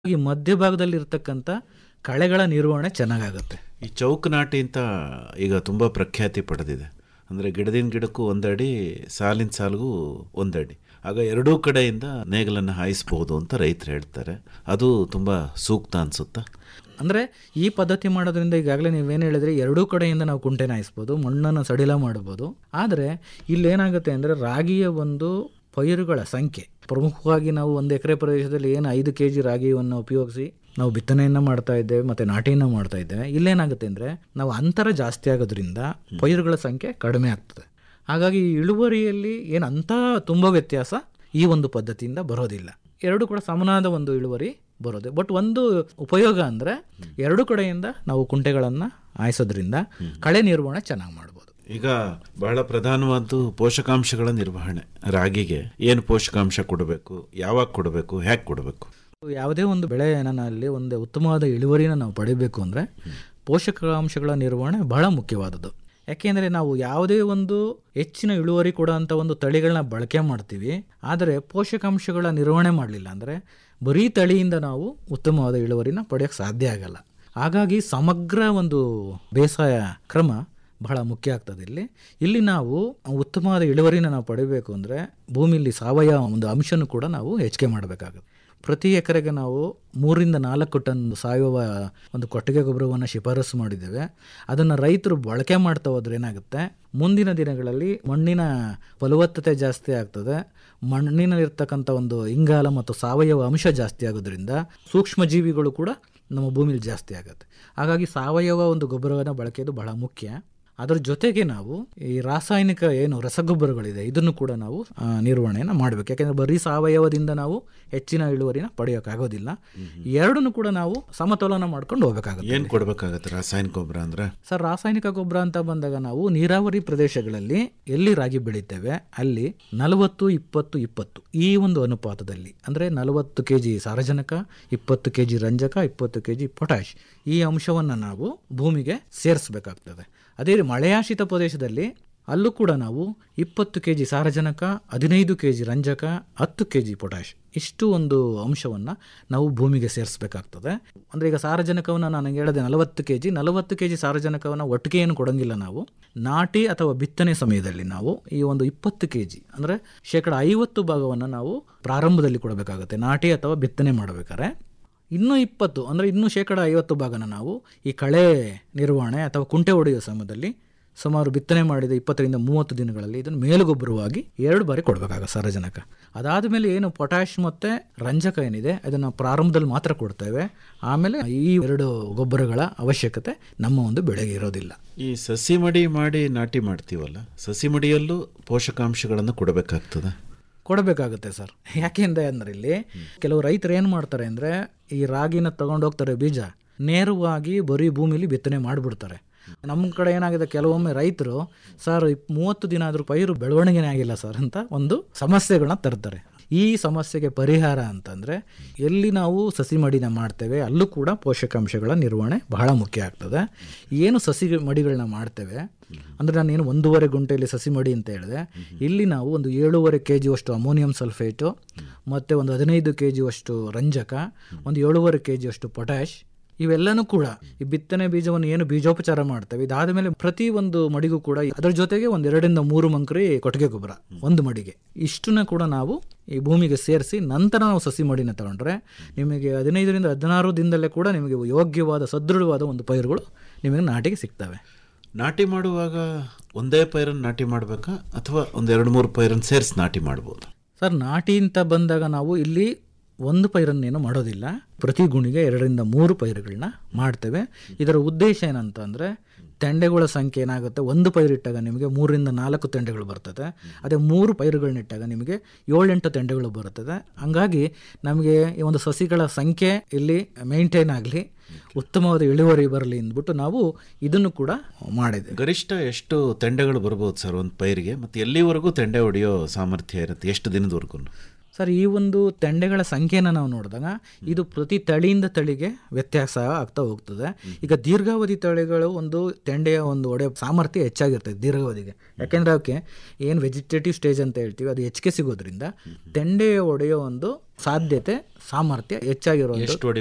ಈ ಮಧ್ಯಭಾಗದಲ್ಲಿ ಇರ್ತಕ್ಕಂಥ ಕಳೆಗಳ ನಿರ್ವಹಣೆ ಚೆನ್ನಾಗಾಗುತ್ತೆ ಈ ಚೌಕ್ ನಾಟಿ ಅಂತ ಈಗ ತುಂಬ ಪ್ರಖ್ಯಾತಿ ಪಡೆದಿದೆ ಅಂದರೆ ಗಿಡದಿಂದ ಗಿಡಕ್ಕೂ ಒಂದಡಿ ಸಾಲಿನ ಸಾಲಿಗೂ ಒಂದಡಿ ಆಗ ಎರಡೂ ಕಡೆಯಿಂದ ನೇಗಲನ್ನು ಹಾಯಿಸ್ಬೋದು ಅಂತ ರೈತರು ಹೇಳ್ತಾರೆ ಅದು ತುಂಬ ಸೂಕ್ತ ಅನಿಸುತ್ತಾ ಅಂದರೆ ಈ ಪದ್ಧತಿ ಮಾಡೋದ್ರಿಂದ ಈಗಾಗಲೇ ನೀವೇನು ಹೇಳಿದ್ರೆ ಎರಡೂ ಕಡೆಯಿಂದ ನಾವು ಕುಂಟೆನ ಹಾಯಿಸ್ಬೋದು ಮಣ್ಣನ್ನು ಸಡಿಲ ಮಾಡ್ಬೋದು ಆದರೆ ಇಲ್ಲೇನಾಗುತ್ತೆ ಅಂದರೆ ರಾಗಿಯ ಒಂದು ಪೈರುಗಳ ಸಂಖ್ಯೆ ಪ್ರಮುಖವಾಗಿ ನಾವು ಒಂದು ಎಕರೆ ಪ್ರದೇಶದಲ್ಲಿ ಏನು ಐದು ಕೆ ಜಿ ರಾಗಿಯನ್ನು ಉಪಯೋಗಿಸಿ ನಾವು ಬಿತ್ತನೆಯನ್ನು ಮಾಡ್ತಾ ಇದ್ದೇವೆ ಮತ್ತು ನಾಟಿಯನ್ನು ಮಾಡ್ತಾ ಇದ್ದೇವೆ ಇಲ್ಲೇನಾಗುತ್ತೆ ಅಂದರೆ ನಾವು ಅಂತರ ಜಾಸ್ತಿ ಆಗೋದ್ರಿಂದ ಪೈರುಗಳ ಸಂಖ್ಯೆ ಕಡಿಮೆ ಆಗ್ತದೆ ಹಾಗಾಗಿ ಈ ಇಳುವರಿಯಲ್ಲಿ ಏನು ಅಂಥ ತುಂಬ ವ್ಯತ್ಯಾಸ ಈ ಒಂದು ಪದ್ಧತಿಯಿಂದ ಬರೋದಿಲ್ಲ ಎರಡು ಕೂಡ ಸಮನಾದ ಒಂದು ಇಳುವರಿ ಬರೋದು ಬಟ್ ಒಂದು ಉಪಯೋಗ ಅಂದರೆ ಎರಡು ಕಡೆಯಿಂದ ನಾವು ಕುಂಟೆಗಳನ್ನು ಹಾಯಿಸೋದ್ರಿಂದ ಕಳೆ ನಿರ್ವಹಣೆ ಚೆನ್ನಾಗಿ ಮಾಡ್ಬೋದು ಈಗ ಬಹಳ ಪ್ರಧಾನವಾದ್ದು ಪೋಷಕಾಂಶಗಳ ನಿರ್ವಹಣೆ ರಾಗಿಗೆ ಏನು ಪೋಷಕಾಂಶ ಕೊಡಬೇಕು ಯಾವಾಗ ಕೊಡಬೇಕು ಹೇಗೆ ಕೊಡಬೇಕು ಯಾವುದೇ ಒಂದು ಬೆಳೆನಲ್ಲಿ ಒಂದು ಉತ್ತಮವಾದ ಇಳುವರಿನ ನಾವು ಪಡಿಬೇಕು ಅಂದರೆ ಪೋಷಕಾಂಶಗಳ ನಿರ್ವಹಣೆ ಬಹಳ ಮುಖ್ಯವಾದದ್ದು ಯಾಕೆಂದರೆ ನಾವು ಯಾವುದೇ ಒಂದು ಹೆಚ್ಚಿನ ಇಳುವರಿ ಕೊಡೋಂಥ ಒಂದು ತಳಿಗಳನ್ನ ಬಳಕೆ ಮಾಡ್ತೀವಿ ಆದರೆ ಪೋಷಕಾಂಶಗಳ ನಿರ್ವಹಣೆ ಮಾಡಲಿಲ್ಲ ಅಂದರೆ ಬರೀ ತಳಿಯಿಂದ ನಾವು ಉತ್ತಮವಾದ ಇಳುವರಿನ ಪಡೆಯೋಕ್ಕೆ ಸಾಧ್ಯ ಆಗಲ್ಲ ಹಾಗಾಗಿ ಸಮಗ್ರ ಒಂದು ಬೇಸಾಯ ಕ್ರಮ ಬಹಳ ಮುಖ್ಯ ಆಗ್ತದೆ ಇಲ್ಲಿ ಇಲ್ಲಿ ನಾವು ಉತ್ತಮವಾದ ಇಳುವರಿನ ನಾವು ಪಡಿಬೇಕು ಅಂದರೆ ಭೂಮಿಯಲ್ಲಿ ಸಾವಯವ ಒಂದು ಅಂಶನೂ ಕೂಡ ನಾವು ಹೆಚ್ಚಿಗೆ ಮಾಡಬೇಕಾಗುತ್ತೆ ಪ್ರತಿ ಎಕರೆಗೆ ನಾವು ಮೂರಿಂದ ನಾಲ್ಕು ಟನ್ ಸಾವಯವ ಒಂದು ಕೊಟ್ಟಿಗೆ ಗೊಬ್ಬರವನ್ನು ಶಿಫಾರಸು ಮಾಡಿದ್ದೇವೆ ಅದನ್ನು ರೈತರು ಬಳಕೆ ಮಾಡ್ತಾ ಹೋದ್ರೆ ಏನಾಗುತ್ತೆ ಮುಂದಿನ ದಿನಗಳಲ್ಲಿ ಮಣ್ಣಿನ ಫಲವತ್ತತೆ ಜಾಸ್ತಿ ಆಗ್ತದೆ ಮಣ್ಣಿನಲ್ಲಿರ್ತಕ್ಕಂಥ ಒಂದು ಇಂಗಾಲ ಮತ್ತು ಸಾವಯವ ಅಂಶ ಜಾಸ್ತಿ ಆಗೋದ್ರಿಂದ ಸೂಕ್ಷ್ಮ ಜೀವಿಗಳು ಕೂಡ ನಮ್ಮ ಭೂಮಿಲಿ ಜಾಸ್ತಿ ಆಗುತ್ತೆ ಹಾಗಾಗಿ ಸಾವಯವ ಒಂದು ಗೊಬ್ಬರವನ್ನು ಬಳಕೆಯೋದು ಬಹಳ ಮುಖ್ಯ ಅದರ ಜೊತೆಗೆ ನಾವು ಈ ರಾಸಾಯನಿಕ ಏನು ರಸಗೊಬ್ಬರಗಳಿದೆ ಇದನ್ನು ಕೂಡ ನಾವು ಆ, ನಿರ್ವಹಣೆಯನ್ನು ಮಾಡಬೇಕು ಯಾಕೆಂದರೆ ಬರೀ ಸಾವಯವದಿಂದ ನಾವು ಹೆಚ್ಚಿನ ಇಳುವರಿನ ಪಡೆಯೋಕ್ಕಾಗೋದಿಲ್ಲ ಎರಡನ್ನು ಕೂಡ ನಾವು ಸಮತೋಲನ ಮಾಡ್ಕೊಂಡು ಹೋಗಬೇಕಾಗುತ್ತೆ ಏನು ಕೊಡಬೇಕಾಗತ್ತೆ ರಾಸಾಯನಿಕ ಗೊಬ್ಬರ ಅಂದರೆ ಸರ್ ರಾಸಾಯನಿಕ ಗೊಬ್ಬರ ಅಂತ ಬಂದಾಗ ನಾವು ನೀರಾವರಿ ಪ್ರದೇಶಗಳಲ್ಲಿ ಎಲ್ಲಿ ರಾಗಿ ಬೆಳಿತೇವೆ ಅಲ್ಲಿ ನಲವತ್ತು ಇಪ್ಪತ್ತು ಇಪ್ಪತ್ತು ಈ ಒಂದು ಅನುಪಾತದಲ್ಲಿ ಅಂದರೆ ನಲವತ್ತು ಕೆ ಜಿ ಸಾರಜನಕ ಇಪ್ಪತ್ತು ಕೆ ಜಿ ರಂಜಕ ಇಪ್ಪತ್ತು ಕೆ ಜಿ ಪೊಟ್ಯಾಶ್ ಈ ಅಂಶವನ್ನು ನಾವು ಭೂಮಿಗೆ ಸೇರಿಸಬೇಕಾಗ್ತದೆ ಅದೇ ರೀತಿ ಮಳೆಯಾಶ್ರಿತ ಪ್ರದೇಶದಲ್ಲಿ ಅಲ್ಲೂ ಕೂಡ ನಾವು ಇಪ್ಪತ್ತು ಕೆ ಜಿ ಸಾರಜನಕ ಹದಿನೈದು ಕೆ ಜಿ ರಂಜಕ ಹತ್ತು ಕೆ ಜಿ ಪೊಟ್ಯಾಶ್ ಇಷ್ಟು ಒಂದು ಅಂಶವನ್ನು ನಾವು ಭೂಮಿಗೆ ಸೇರಿಸಬೇಕಾಗ್ತದೆ ಅಂದರೆ ಈಗ ಸಾರಜನಕವನ್ನು ನಾನು ಹೇಳಿದೆ ನಲವತ್ತು ಕೆ ಜಿ ನಲವತ್ತು ಕೆ ಜಿ ಸಾರಜನಕವನ್ನು ಒಟ್ಟಿಗೆ ಏನು ಕೊಡೋಂಗಿಲ್ಲ ನಾವು ನಾಟಿ ಅಥವಾ ಬಿತ್ತನೆ ಸಮಯದಲ್ಲಿ ನಾವು ಈ ಒಂದು ಇಪ್ಪತ್ತು ಕೆ ಜಿ ಅಂದರೆ ಶೇಕಡ ಐವತ್ತು ಭಾಗವನ್ನು ನಾವು ಪ್ರಾರಂಭದಲ್ಲಿ ಕೊಡಬೇಕಾಗುತ್ತೆ ನಾಟಿ ಅಥವಾ ಬಿತ್ತನೆ ಮಾಡಬೇಕಾದ್ರೆ ಇನ್ನೂ ಇಪ್ಪತ್ತು ಅಂದರೆ ಇನ್ನೂ ಶೇಕಡ ಐವತ್ತು ಭಾಗನ ನಾವು ಈ ಕಳೆ ನಿರ್ವಹಣೆ ಅಥವಾ ಕುಂಟೆ ಹೊಡೆಯುವ ಸಮಯದಲ್ಲಿ ಸುಮಾರು ಬಿತ್ತನೆ ಮಾಡಿದ ಇಪ್ಪತ್ತರಿಂದ ಮೂವತ್ತು ದಿನಗಳಲ್ಲಿ ಇದನ್ನು ಮೇಲುಗೊಬ್ಬರವಾಗಿ ಎರಡು ಬಾರಿ ಕೊಡಬೇಕಾಗುತ್ತೆ ಸಾರಜನಕ ಅದಾದ ಮೇಲೆ ಏನು ಪೊಟ್ಯಾಶ್ ಮತ್ತು ರಂಜಕ ಏನಿದೆ ಅದನ್ನು ಪ್ರಾರಂಭದಲ್ಲಿ ಮಾತ್ರ ಕೊಡ್ತೇವೆ ಆಮೇಲೆ ಈ ಎರಡು ಗೊಬ್ಬರಗಳ ಅವಶ್ಯಕತೆ ನಮ್ಮ ಒಂದು ಬೆಳೆಗೆ ಇರೋದಿಲ್ಲ ಈ ಸಸಿ ಮಡಿ ಮಾಡಿ ನಾಟಿ ಮಾಡ್ತೀವಲ್ಲ ಸಸಿ ಮಡಿಯಲ್ಲೂ ಪೋಷಕಾಂಶಗಳನ್ನು ಕೊಡಬೇಕಾಗ್ತದೆ ಕೊಡಬೇಕಾಗುತ್ತೆ ಸರ್ ಯಾಕೆಂದ್ರೆ ಅಂದ್ರೆ ಇಲ್ಲಿ ಕೆಲವು ರೈತರು ಏನು ಮಾಡ್ತಾರೆ ಅಂದರೆ ಈ ರಾಗಿನ ತಗೊಂಡೋಗ್ತಾರೆ ಬೀಜ ನೇರವಾಗಿ ಬರೀ ಭೂಮಿಲಿ ಬಿತ್ತನೆ ಮಾಡಿಬಿಡ್ತಾರೆ ನಮ್ಮ ಕಡೆ ಏನಾಗಿದೆ ಕೆಲವೊಮ್ಮೆ ರೈತರು ಸರ್ ಇಪ್- ಮೂವತ್ತು ದಿನ ಆದರೂ ಪೈರು ಬೆಳವಣಿಗೆನೇ ಆಗಿಲ್ಲ ಸರ್ ಅಂತ ಒಂದು ಸಮಸ್ಯೆಗಳನ್ನ ತರ್ತಾರೆ ಈ ಸಮಸ್ಯೆಗೆ ಪರಿಹಾರ ಅಂತಂದರೆ ಎಲ್ಲಿ ನಾವು ಸಸಿ ಮಡಿನ ಮಾಡ್ತೇವೆ ಅಲ್ಲೂ ಕೂಡ ಪೋಷಕಾಂಶಗಳ ನಿರ್ವಹಣೆ ಬಹಳ ಮುಖ್ಯ ಆಗ್ತದೆ ಏನು ಸಸಿ ಮಡಿಗಳನ್ನ ಮಾಡ್ತೇವೆ ಅಂದರೆ ನಾನು ಏನು ಒಂದೂವರೆ ಗುಂಟೆಯಲ್ಲಿ ಸಸಿ ಮಡಿ ಅಂತ ಹೇಳಿದೆ ಇಲ್ಲಿ ನಾವು ಒಂದು ಏಳೂವರೆ ಕೆ ಜಿಯಷ್ಟು ಅಮೋನಿಯಂ ಸಲ್ಫೇಟು ಮತ್ತು ಒಂದು ಹದಿನೈದು ಕೆ ಜಿಯಷ್ಟು ರಂಜಕ ಒಂದು ಏಳೂವರೆ ಕೆ ಜಿಯಷ್ಟು ಪೊಟ್ಯಾಶ್ ಇವೆಲ್ಲನೂ ಕೂಡ ಈ ಬಿತ್ತನೆ ಬೀಜವನ್ನು ಏನು ಬೀಜೋಪಚಾರ ಮಾಡ್ತೇವೆ ಇದಾದ ಮೇಲೆ ಪ್ರತಿ ಒಂದು ಮಡಿಗೂ ಕೂಡ ಅದರ ಜೊತೆಗೆ ಒಂದು ಎರಡರಿಂದ ಮೂರು ಮಂಕ್ರಿ ಕೊಟ್ಟಿಗೆ ಗೊಬ್ಬರ ಒಂದು ಮಡಿಗೆ ಇಷ್ಟನ್ನ ಕೂಡ ನಾವು ಈ ಭೂಮಿಗೆ ಸೇರಿಸಿ ನಂತರ ನಾವು ಸಸಿ ಮಡಿನ ತಗೊಂಡ್ರೆ ನಿಮಗೆ ಹದಿನೈದರಿಂದ ಹದಿನಾರು ದಿನದಲ್ಲೇ ಕೂಡ ನಿಮಗೆ ಯೋಗ್ಯವಾದ ಸದೃಢವಾದ ಒಂದು ಪೈರುಗಳು ನಿಮಗೆ ನಾಟಿಗೆ ಸಿಗ್ತವೆ ನಾಟಿ ಮಾಡುವಾಗ ಒಂದೇ ಪೈರನ್ನು ನಾಟಿ ಮಾಡಬೇಕಾ ಅಥವಾ ಒಂದು ಎರಡು ಮೂರು ಪೈರನ್ನು ಸೇರಿಸಿ ನಾಟಿ ಮಾಡ್ಬೋದು ಸರ್ ನಾಟಿ ಅಂತ ಬಂದಾಗ ನಾವು ಇಲ್ಲಿ ಒಂದು ಪೈರನ್ನೇನು ಮಾಡೋದಿಲ್ಲ ಪ್ರತಿ ಗುಣಿಗೆ ಎರಡರಿಂದ ಮೂರು ಪೈರುಗಳನ್ನ ಮಾಡ್ತೇವೆ ಇದರ ಉದ್ದೇಶ ಏನಂತ ಅಂದರೆ ತೆಂಡೆಗಳ ಸಂಖ್ಯೆ ಏನಾಗುತ್ತೆ ಒಂದು ಪೈರಿಟ್ಟಾಗ ನಿಮಗೆ ಮೂರರಿಂದ ನಾಲ್ಕು ತೆಂಡೆಗಳು ಬರ್ತದೆ ಅದೇ ಮೂರು ಪೈರುಗಳನ್ನಿಟ್ಟಾಗ ನಿಮಗೆ ಏಳೆಂಟು ತೆಂಡೆಗಳು ಬರುತ್ತದೆ ಹಂಗಾಗಿ ನಮಗೆ ಈ ಒಂದು ಸಸಿಗಳ ಸಂಖ್ಯೆ ಇಲ್ಲಿ ಮೇಂಟೈನ್ ಆಗಲಿ ಉತ್ತಮವಾದ ಇಳುವರಿ ಬರಲಿ ಅಂದ್ಬಿಟ್ಟು ನಾವು ಇದನ್ನು ಕೂಡ ಮಾಡಿದೆ ಗರಿಷ್ಠ ಎಷ್ಟು ತೆಂಡೆಗಳು ಬರ್ಬೋದು ಸರ್ ಒಂದು ಪೈರಿಗೆ ಮತ್ತು ಎಲ್ಲಿವರೆಗೂ ತೆಂಡೆ ಹೊಡೆಯೋ ಸಾಮರ್ಥ್ಯ ಇರುತ್ತೆ ಎಷ್ಟು ದಿನದವರೆಗೂ ಸರ್ ಈ ಒಂದು ತೆಂಡೆಗಳ ಸಂಖ್ಯೆನ ನಾವು ನೋಡಿದಾಗ ಇದು ಪ್ರತಿ ತಳಿಯಿಂದ ತಳಿಗೆ ವ್ಯತ್ಯಾಸ ಆಗ್ತಾ ಹೋಗ್ತದೆ ಈಗ ದೀರ್ಘಾವಧಿ ತಳಿಗಳು ಒಂದು ತೆಂಡೆಯ ಒಂದು ಒಡೆಯ ಸಾಮರ್ಥ್ಯ ಹೆಚ್ಚಾಗಿರ್ತದೆ ದೀರ್ಘಾವಧಿಗೆ ಯಾಕೆಂದ್ರೆ ಅವಕ್ಕೆ ಏನು ವೆಜಿಟೇಟಿವ್ ಸ್ಟೇಜ್ ಅಂತ ಹೇಳ್ತೀವಿ ಅದು ಹೆಚ್ಚಿಗೆ ಸಿಗೋದ್ರಿಂದ ತೆಂಡೆಯ ಒಡೆಯೋ ಒಂದು ಸಾಧ್ಯತೆ ಸಾಮರ್ಥ್ಯ ಹೆಚ್ಚಾಗಿರುವಂಥದ್ದು ಎಷ್ಟು